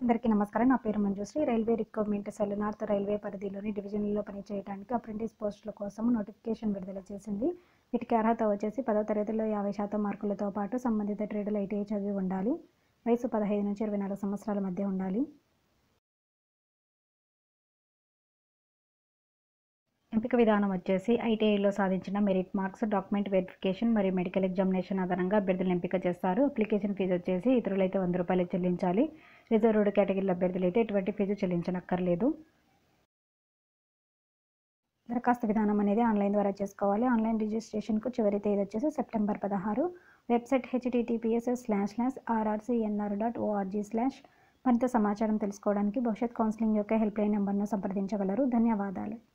అందరికీ నమస్కారం నా పేరు Manjushree railway recruitment cell north railway పరిధిలోని డివిజన్లలో పనిచేయడానికి అప్రెంటిస్ పోస్టుల కోసం నోటిఫికేషన్ విడుదల చేసింది వీటికి అర్హత వచ్చేసి పదో తరగతిలో యాభై శాతం మార్కులతో పాటు సంబంధిత ట్రేడులో ఐటీఐ చదివి ఉండాలి వయసు పదహైదు నుంచి ఇరవై నాలుగు సంవత్సరాల మధ్య ఉండాలి ఎంపిక విధానం వచ్చేసి ఐటీఐలో సాధించిన మెరిట్ మార్క్స్ డాక్యుమెంట్ వెరిఫికేషన్ మరియు మెడికల్ ఎగ్జామినేషన్ ఆధారంగా అభ్యర్థులను ఎంపిక చేస్తారు అప్లికేషన్ ఫీజు వచ్చేసి ఇతరులైతే వంద రూపాయలు చెల్లించాలి రిజర్వ్డ్ కేటగిరీల అభ్యర్థులు అయితే ఎటువంటి ఫీజు చెల్లించనక్కర్లేదు దరఖాస్తు విధానం అనేది ఆన్లైన్ ద్వారా చేసుకోవాలి ఆన్లైన్ రిజిస్ట్రేషన్కు చివరి తేదీ వచ్చేసి సెప్టెంబర్ పదహారు website HTTPS slash slash RRCNR dot ORG slash మరింత సమాచారం తెలుసుకోవడానికి భవిష్యత్ కౌన్సిలింగ్ యొక్క హెల్ప్ లైన్ నెంబర్ను సంప్రదించగలరు ధన్యవాదాలు